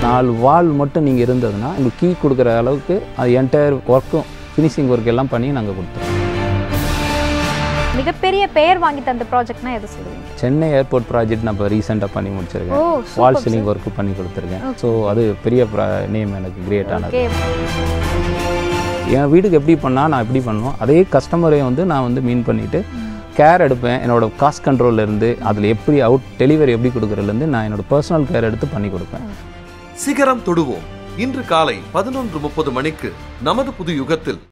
நாலு வால் மட்டும் நீங்கள் இருந்ததுன்னா உங்களுக்கு கீ கொடுக்குற அளவுக்கு அது என்டையர் ஒர்க்கும் ஃபினிஷிங் ஒர்க் எல்லாம் பண்ணி நாங்கள் கொடுத்துருவோம் மிகப்பெரிய பெயர் வாங்கி தந்த ப்ராஜெக்ட்னா எது சொல்லுவீங்க சென்னை ஏர்போர்ட் ப்ராஜெக்ட் நான் இப்போ ரீசெண்டாக பண்ணி ஓ முடிச்சிருக்கேன் சூப்பர் வால் சீலிங் ஒர்க்கு பண்ணி கொடுத்துருக்கேன் ஸோ அது பெரிய நேம் எனக்கு கிரியேட் ஆனது ஓகே என் வீட்டுக்கு எப்படி பண்ணால் நான் எப்படி பண்ணுவோம் அதே கஸ்டமரை வந்து நான் வந்து மீன் பண்ணிவிட்டு கேர் எடுப்பேன் என்னோட காஸ்ட் கண்ட்ரோல்லேருந்து அதில் எப்படி அவுட் டெலிவரி எப்படி கொடுக்குறதுலேருந்து நான் என்னோட பர்சனல் கேர் எடுத்து பண்ணி கொடுப்பேன் சிகரம் தொடுவோம் இன்று காலை பதினொன்று முப்பது மணிக்கு நமது புது யுகத்தில்